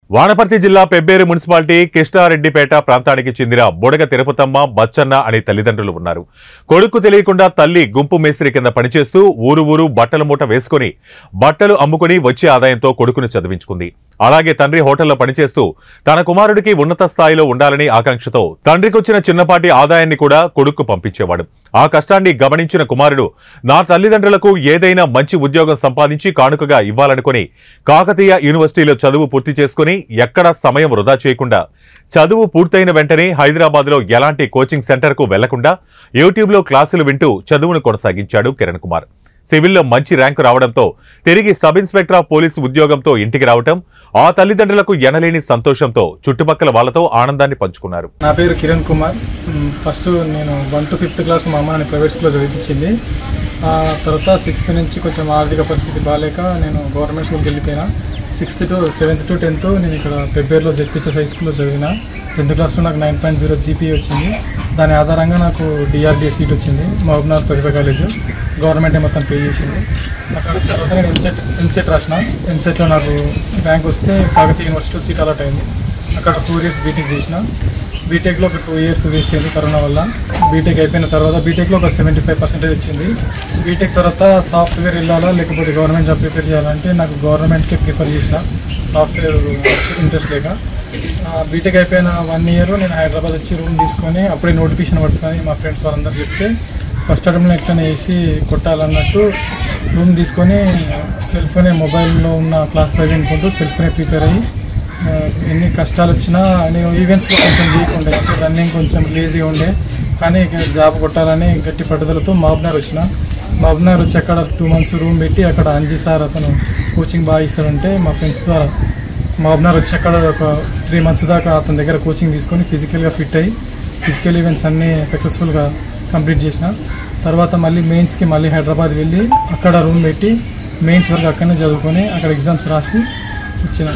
వానపర్తి జిల్లా పెబ్బేరు మున్సిపాలిటీ కృష్ణారెడ్డిపేట ప్రాంతానికి చెందిన బుడగ తిరుపతమ్మ బచ్చన్న అనే తల్లిదండ్రులు ఉన్నారు కొడుకు తెలియకుండా తల్లి గుంపు మేస్త్రి కింద పనిచేస్తూ ఊరు ఊరు బట్టల మూట వేసుకుని బట్టలు అమ్ముకుని వచ్చే ఆదాయంతో కొడుకును చదివించుకుంది అలాగే తండ్రి హోటల్లో పనిచేస్తూ తన కుమారుడికి ఉన్నత స్థాయిలో ఉండాలని ఆకాంక్షతో తండ్రికొచ్చిన చిన్నపాటి ఆదాయాన్ని కూడా కొడుకు పంపించేవాడు ఆ కష్టాన్ని గమనించిన కుమారుడు నా తల్లిదండ్రులకు ఏదైనా మంచి ఉద్యోగం సంపాదించి కానుకగా ఇవ్వాలనుకుని కాకతీయ యూనివర్సిటీలో చదువు పూర్తి చేసుకుని ఎక్కడా సమయం వృధా చేయకుండా చదువు పూర్తయిన వెంటనే హైదరాబాద్లో ఎలాంటి కోచింగ్ సెంటర్కు వెళ్లకుండా యూట్యూబ్లో క్లాసులు వింటూ చదువును కొనసాగించాడు కిరణ్ కుమార్ సివిల్లో మంచి ర్యాంకు రావడంతో తిరిగి సబ్ ఇన్స్పెక్టర్ ఆఫ్ పోలీసు ఉద్యోగంతో ఇంటికి రావటం ఆ తల్లిదండ్రులకు ఎనలేని సంతోషంతో చుట్టుపక్కల వాళ్లతో ఆనందాన్ని పంచుకున్నారు నా పేరు కిరణ్ కుమార్ మ్, ఫస్ట్ నేను వన్ టు ఫిఫ్త్ క్లాస్ మా అమ్మ నన్ను ప్రైవేట్ స్కూల్లో చదివించింది ఆ తర్వాత సిక్స్త్ నుంచి కొంచెం ఆర్థిక పరిస్థితి బాగాలేక నేను గవర్నమెంట్ స్కూల్కి వెళ్ళిపోయినా sixth to seventh to tenth నేను ఇక్కడ పెబ్బేరులో జెడ్పీచర్ హై స్కూల్లో చదివిన టెన్త్ క్లాస్లో నాకు నైన్ పాయింట్ జీరో జీపీ వచ్చింది దాని ఆధారంగా నాకు డిఆర్డిఏ సీట్ వచ్చింది మహబూబ్నగర్ ప్రతిభ కాలేజ్ గవర్నమెంటే మొత్తం పే చేసింది అక్కడ తర్వాత నేను ఎంసెట్ ఎంసెట్ రాసిన ఎంసెట్లో నాకు ర్యాంక్ వస్తే కాకతీయ యూనివర్సిటీలో సీట్ అలాట్ అయింది అక్కడ ఫోర్ ఇయర్స్ బీటెక్ చేసిన బీటెక్లో ఒక టూ ఇయర్స్ వేస్ట్ అయింది కరోనా వల్ల బీటెక్ అయిపోయిన తర్వాత బీటెక్లో ఒక సెవెంటీ ఫైవ్ పర్సెంటేజ్ వచ్చింది బీటెక్ తర్వాత సాఫ్ట్వేర్ వెళ్ళాలా లేకపోతే గవర్నమెంట్ జాబ్ ప్రిపేర్ చేయాలంటే నాకు గవర్నమెంట్కే ప్రిఫర్ చేసిన సాఫ్ట్వేర్ ఇంట్రెస్ట్ లేక బీటెక్ అయిపోయిన వన్ ఇయర్ నేను హైదరాబాద్ వచ్చి రూమ్ తీసుకొని అప్పుడే నోటిఫికేషన్ పట్టుకొని మా ఫ్రెండ్స్ వాళ్ళందరూ చెప్తే ఫస్ట్ అటెంప్ట్లో ఎట్లనే వేసి కొట్టాలన్నట్టు రూమ్ తీసుకొని సెల్ఫోనే మొబైల్లో ఉన్న క్లాస్ ఫైవ్ వినుకుంటూ సెల్ఫోనే ప్రిపేర్ అయ్యి ఆ, ఎన్ని కష్టాలు వచ్చినా నేను ఈవెంట్స్లో కొంచెం వీక్ ఉండే రన్నింగ్ కొంచెం లేజీగా ఉండే కానీ ఇక జాబ్ కొట్టాలని గట్టి పట్టుదలతో మహబూబ్నగర్ వచ్చిన మహబూబ్నగర్ వచ్చి అక్కడ టూ మంత్స్ రూమ్ పెట్టి అక్కడ అంజీ సార్ అతను కోచింగ్ బాగా ఇస్తారంటే మా ఫ్రెండ్స్ ద్వారా మహబూబ్నగర్ వచ్చి అక్కడ ఒక త్రీ మంత్స్ దాకా అతని దగ్గర కోచింగ్ తీసుకొని ఫిజికల్గా ఫిట్ అయ్యి ఫిజికల్ ఈవెంట్స్ అన్నీ సక్సెస్ఫుల్గా కంప్లీట్ చేసిన తర్వాత మళ్ళీ మెయిన్స్కి మళ్ళీ హైదరాబాద్ వెళ్ళి అక్కడ రూమ్ పెట్టి మెయిన్స్ వరకు అక్కడనే చదువుకొని అక్కడ ఎగ్జామ్స్ రాసి వచ్చిన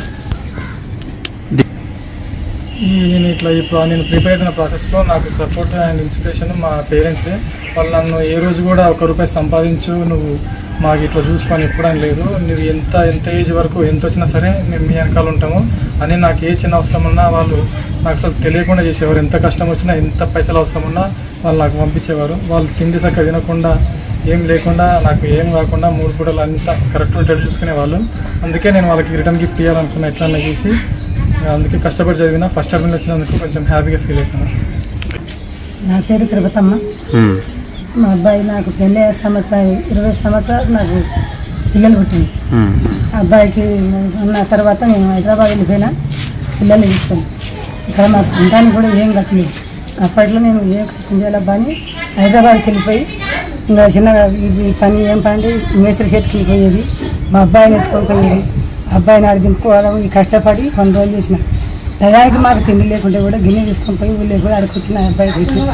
ఈ నేను ఇట్లా ఇప్పుడు నేను ప్రిపేర్ అయిన ప్రాసెస్లో నాకు సపోర్ట్ అండ్ ఇన్స్పిరేషన్ మా పేరెంట్సే వాళ్ళు నన్ను ఏ రోజు కూడా ఒక రూపాయి సంపాదించు నువ్వు మాకు ఇట్లా చూసుకొని ఎప్పుడని లేదు నువ్వు ఎంత ఎంత ఏజ్ వరకు ఎంత వచ్చినా సరే మేము మీ వెనకాల ఉంటాము అని నాకు ఏ చిన్న అవసరం ఉన్నా వాళ్ళు నాకు అసలు తెలియకుండా చేసేవారు ఎంత కష్టం వచ్చినా ఎంత పైసలు అవసరం ఉన్నా వాళ్ళు నాకు పంపించేవారు వాళ్ళు తిండి చక్కగా తినకుండా ఏం లేకుండా నాకు ఏం కాకుండా మూడు పూటలు అంతా కరెక్ట్ ఉంటాడు చూసుకునేవాళ్ళు అందుకే నేను వాళ్ళకి రిటర్న్ గిఫ్ట్ ఇవ్వాలనుకున్నా ఎట్లన్నా చేసి అందుకే కష్టపడి చదివిన ఫస్ట్ టర్మ్ వచ్చినందుకు కొంచెం హ్యాపీగా ఫీల్ అవుతున్నాను నా పేరు తిరుపతమ్మ మా అబ్బాయి నాకు పెళ్ళి అయ్యే సంవత్సరం ఇరవై సంవత్సరాలు నాకు పిల్లలు పుట్టింది ఆ అబ్బాయికి ఉన్న తర్వాత నేను హైదరాబాద్ వెళ్ళిపోయినా పిల్లల్ని తీసుకొని ఇక్కడ మా సొంతానికి కూడా ఏం గతి లేదు అప్పట్లో నేను ఏం కష్టం చేయాలబ్బా అని హైదరాబాద్కి వెళ్ళిపోయి ఇంకా చిన్నగా ఈ పని ఏం పని మేస్త్రి చేతికి వెళ్ళిపోయేది మా అబ్బాయిని ఎత్తుకొని పోయేది అబ్బాయిని ఆడ దింపుకోవడం ఈ కష్టపడి కొన్ని రోజులు చేసిన టయానికి మాకు తిండి లేకుంటే కూడా గిన్నె తీసుకొని పోయి ఊళ్ళో కూడా ఆడుకొచ్చిన అబ్బాయి పెట్టి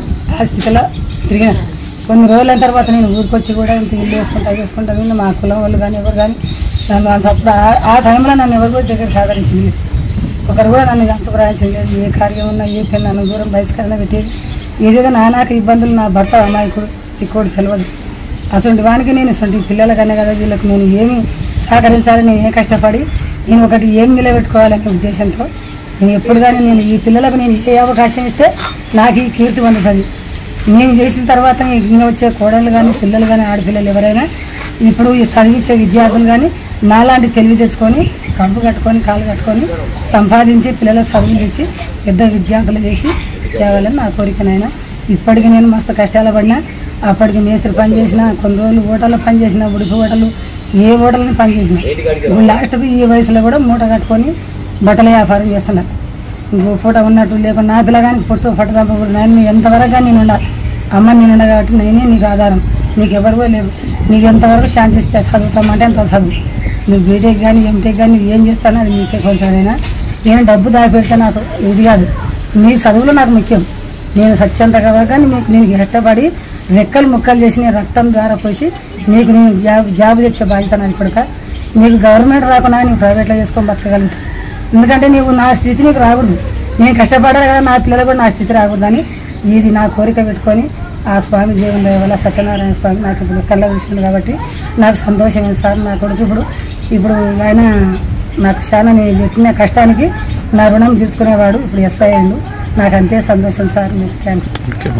ఆ స్థితిలో తిరిగిన కొన్ని రోజుల తర్వాత నేను ఊరికొచ్చి కూడా ఇంత ఇల్లు వేసుకుంటా వేసుకుంటా విన్న మా కులం వాళ్ళు కానీ ఎవరు కానీ నన్ను అంత అప్పుడు ఆ- ఆ టైంలో నన్ను ఎవరు కూడా దగ్గరికి ఆదరించింది లేదు. ఒకరు కూడా నన్ను అంచపరాయించింది లేదు ఏ కార్యం ఉన్నా ఏ పని నన్ను దూరం బహిష్కరణ పెట్టేది ఏదేదో నానాక ఇబ్బందులు నా భర్త అమాయకుడు తిక్కోడు తెలియదు అసలు వానికి నేను అసలు పిల్లలకన్నా కదా వీళ్ళకి నేను ఏమి సహకరించాలి నేను ఏ కష్టపడి నేను ఒకటి ఏం నిలబెట్టుకోవాలనే ఉద్దేశంతో నేను ఎప్పుడు కానీ నేను ఈ పిల్లలకు నేను ఏ అవకాశం ఇస్తే నాకు ఈ కీర్తి పొందుతుంది నేను చేసిన తర్వాత ఇంకా వచ్చే కోడళ్ళు కానీ పిల్లలు కానీ ఆడపిల్లలు ఎవరైనా ఇప్పుడు ఈ చదివించే విద్యార్థులు కానీ నాలాంటి తెలివి తెచ్చుకొని కడుపు కట్టుకొని కాళ్ళు కట్టుకొని సంపాదించి పిల్లలకు చదువులు తెచ్చి పెద్ద విద్యార్థులు చేసి తేవాలని నా కోరికనైనా ఇప్పటికి నేను మస్తు కష్టాలు పడినా అప్పటికి మేస్త్రి పని చేసిన కొన్ని రోజులు హోటల్లో పని చేసిన ఉడిపి హోటలు ఏ హోటల్ని పని చేసిన ఇప్పుడు లాస్ట్కి ఈ వయసులో కూడా మూట కట్టుకొని బట్టల వ్యాపారం చేస్తున్నా ఇంకో ఫోటో ఉన్నట్టు లేకుండా నా పిల్లగానికి పొట్టు పట్టుదప్ప నేను ఎంతవరకు కానీ నేను ఉండాలి అమ్మ నేను ఉండ కాబట్టి నేనే నీకు ఆధారం నీకు ఎవరు కూడా లేరు నీకు ఎంతవరకు ఛాన్స్ ఇస్తే చదువుతామంటే అంత చదువు నువ్వు బీటెక్ కానీ ఎంటెక్ కానీ నువ్వు ఏం చేస్తానో అది నీకే కొంచెమైనా నేను డబ్బు దాచిపెడితే నాకు ఇది కాదు మీ చదువులు నాకు ముఖ్యం నేను సత్యంత కదా కానీ మీకు నేను కష్టపడి రెక్కలు ముక్కలు చేసి నేను రక్తం ద్వారా పోసి నీకు నేను జాబ్ జాబ్ తెచ్చే బాధ్యత నాది కొడుక నీకు గవర్నమెంట్ రాకుండా నీకు ప్రైవేట్లో చేసుకొని బతకగలుగుతా ఎందుకంటే నీవు నా స్థితి నీకు రాకూడదు నేను కష్టపడాలి కదా నా పిల్లలు కూడా నా స్థితి రాకూడదని ఇది నా కోరిక పెట్టుకొని ఆ స్వామి దేవుని దయ వల్ల సత్యనారాయణ స్వామి నాకు ఇప్పుడు కళ్ళ చూసిండు కాబట్టి నాకు సంతోషమే సార్ నా కొడుకు ఇప్పుడు ఇప్పుడు ఆయన నాకు చాలా నేను పెట్టిన కష్టానికి నా రుణం తీర్చుకునేవాడు ఇప్పుడు ఎస్ఐ అయ్యిండు నాకు అంతే సంతోషం సార్ మీకు థ్యాంక్స్